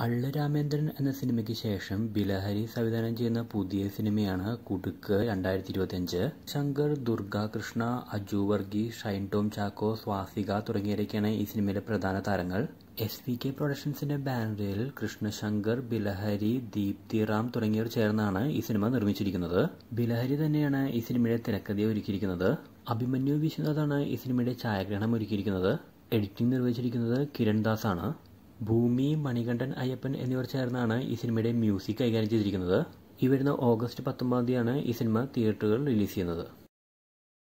അള്ളു രാമേന്ദ്രൻ എന്ന സിനിമയ്ക്ക് ശേഷം ബിലഹരി സംവിധാനം ചെയ്യുന്ന പുതിയ സിനിമയാണ് കുടുക്ക് രണ്ടായിരത്തി ഇരുപത്തിയഞ്ച് ശങ്കർ ദുർഗ കൃഷ്ണ അജു വർഗീസ് ഷൈൻ ടോം ചാക്കോ സ്വാസിക തുടങ്ങിയവരൊക്കെയാണ് ഈ സിനിമയിലെ പ്രധാന താരങ്ങൾ എസ് വി കെ പ്രൊഡക്ഷൻസിന്റെ ബാനറിൽ കൃഷ്ണശങ്കർ ബിലഹരി ദീപ്തി റാം തുടങ്ങിയവർ ചേർന്നാണ് ഈ സിനിമ നിർമ്മിച്ചിരിക്കുന്നത് ബിലഹരി തന്നെയാണ് ഈ സിനിമയുടെ തിരക്കഥയെ ഒരുക്കിയിരിക്കുന്നത് അഭിമന്യു വിശ്വനാഥാണ് ഈ സിനിമയുടെ ഛായാഗ്രഹണം ഒരുക്കിയിരിക്കുന്നത് എഡിറ്റിംഗ് നിർവഹിച്ചിരിക്കുന്നത് കിരൺ ദാസ് ആണ് ഭൂമി മണികണ്ഠൻ അയ്യപ്പൻ എന്നിവർ ചേർന്നാണ് ഈ സിനിമയുടെ മ്യൂസിക് കൈകാര്യം ചെയ്തിരിക്കുന്നത് ഈ വരുന്ന ഓഗസ്റ്റ് പത്തൊമ്പതാം തീയതിയാണ് ഈ സിനിമ തിയേറ്ററുകൾ റിലീസ് ചെയ്യുന്നത്